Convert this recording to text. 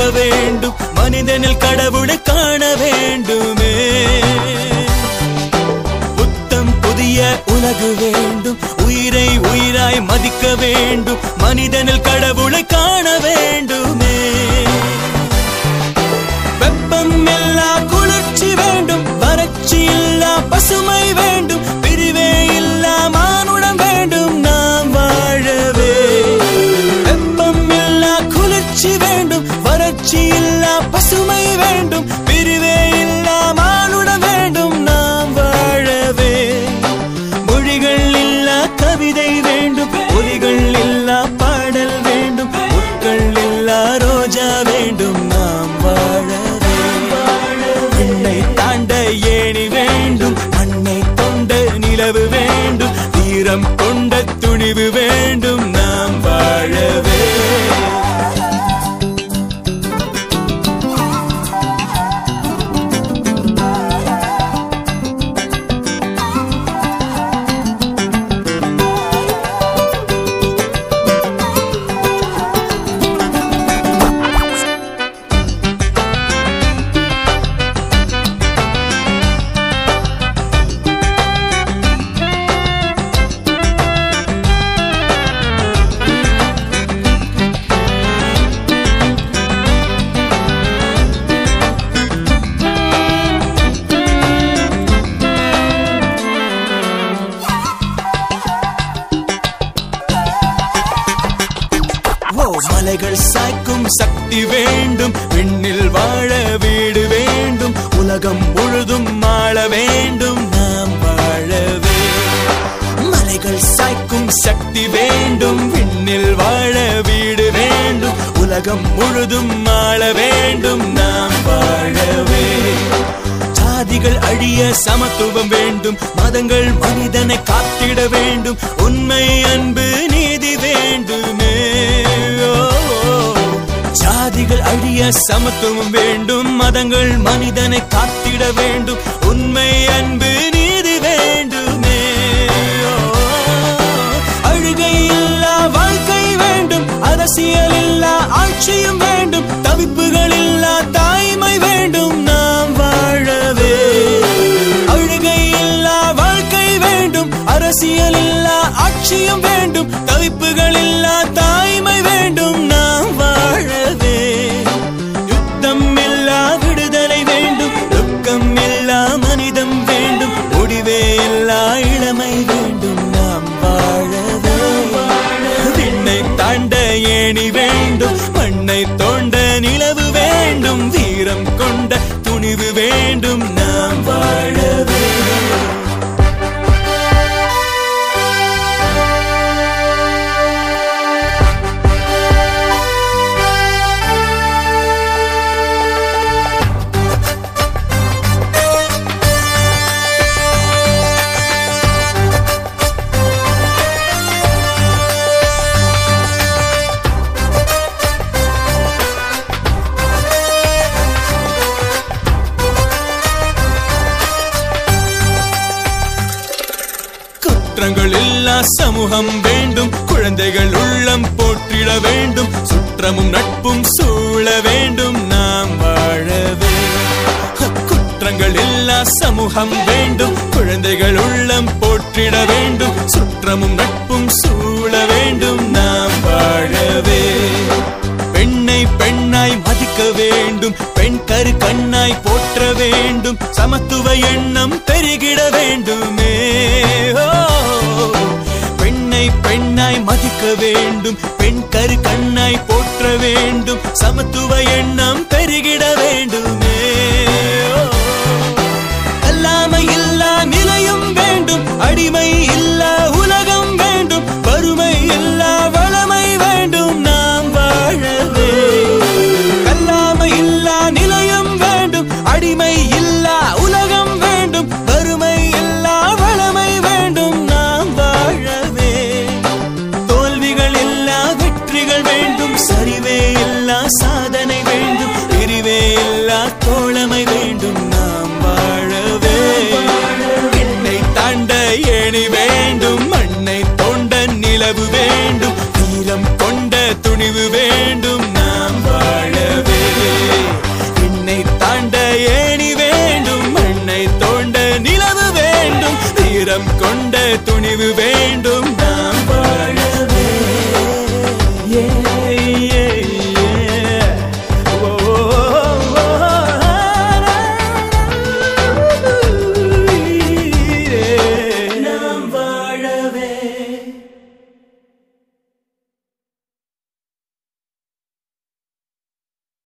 வேண்டும் மனிதனில் கடவுளை காண வேண்டுமே புத்தம் புதிய உலகு வேண்டும் உயிரை உயிராய் மதிக்க வேண்டும் மனிதனில் கடவுளை காண வேண்டுமே வெப்பம் இல்லா குளிர்ச்சி வேண்டும் வறட்சி இல்லா பசுமை வேண்டும் பிரிவே இல்லா மானுடம் வேண்டும் நாம் வாழவே வெப்பம் இல்லா குளிர்ச்சி வேண்டும் வறட்சி இல்லா பசுமை வேண்டும் பிரிவே இல்லா மானுடம் வேண்டும் நாம் வாழவே மொழிகள் இல்லா கவிதை வேண்டும் ஒலிகள் இல்லா பாடல் வேண்டும் முட்கள் இல்லா ரோஜா வேண்டும் நாம் வாழவே விண்ணை தாண்ட ஏணி வேண்டும் மண்ணை கொண்ட நிலவு வேண்டும் வீரம் கொண்ட துணிவு வேண்டும் நாம் வாழவே ஓ மலைகள் சாய்க்கும் சக்தி வேண்டும் விண்ணில் வாழ வீடு வேண்டும் உலகம் முழுதும் ஆள வேண்டும் நாம் வாழவே மலைகள் சாய்க்கும் சக்தி வேண்டும் விண்ணில் வாழ வீடு வேண்டும் உலகம் முழுதும் ஆள வேண்டும் நாம் வாழவே ஜாதிகள் அழிய சமத்துவம் வேண்டும் மதங்கள் மனிதனை காத்திட வேண்டும் உண்மை அன்பு நீதி வேண்டுமே ஓ, ஓ. ஜாதிகள் அழிய சமத்துவம் வேண்டும் மதங்கள் மனிதனை காத்திட வேண்டும் உண்மை அன்பு நீதி வேண்டுமே ஓ, அழுகை இல்லா வாழ்க்கை வேண்டும் அரசியல் இல்லா ஆட்சியும் வேண்டும் தவிப்புகள் இல்லா தாய்மை வேண்டும் நாம் வாழவே அழுகை இல்லா வாழ்க்கை வேண்டும் அரசியல் இல்லா ஆட்சியும் வேண்டும் தவிப்புகள் இல்லா தாய்மை வேண்டும் நாம் வாழவே யுத்தம் இல்லா விடுதலை வேண்டும் துக்கம் இல்லா மனிதம் வேண்டும் முடிவே இல்லா இளமை வேண்டும் நாம் வாழவே விண்ணை தாண்ட ஏணி வேண்டும் மண்ணை தோண்ட நிலவு வேண்டும் வீரம் கொண்ட துணிவு வேண்டும் நாம் வாழவே குற்றங்கள் இல்லா சமூகம் வேண்டும் குழந்தைகள் உள்ளம் போற்றிட வேண்டும் சுற்றமும் நட்பும் சூழ வேண்டும் நாம் வாழவே குற்றங்கள் இல்லா சமூகம் வேண்டும் குழந்தைகள் உள்ளம் போற்றிட வேண்டும் சுற்றமும் நட்பும் சூழ வேண்டும் நாம் வாழவே பெண்ணை பெண்ணாய் மதிக்க வேண்டும் பெண் கரு கண்ணாய் போற்ற வேண்டும் சமத்துவ எண்ணம் பெருகிட வேண்டுமே ஓ, பெண்ணை பெண்ணாய் மதிக்க வேண்டும் பெண் கரு கண்ணாய் போற்ற வேண்டும் சமத்துவ எண்ணம் பெருகிட வேண்டுமே ஓ, கல்லாமை இல்லா நிலையும் வேண்டும் அடிமை இல்லா உலகம் வேண்டும் வறுமை இல்லா வளமை வேண்டும் நாம் வாழவே கல்லாமை இல்லா நிலையம் வேண்டும் அடிமை இல்லா உலகம் வேண்டும் வறுமை இல்லா வளமை வேண்டும் நாம் வாழவே தோல்விகள் இல்லா வெற்றிகள் வேண்டும் சரிவே இல்லா சாதனை வேண்டும் பிரிவே இல்லா தோழமை வேண்டும் நாம் வாழவே என்னை தாண்ட ஏணி வேண்டும் மண்ணை தோண்ட நிலவு வேண்டும் வீரம் கொண்ட துணிவு வேண்டும்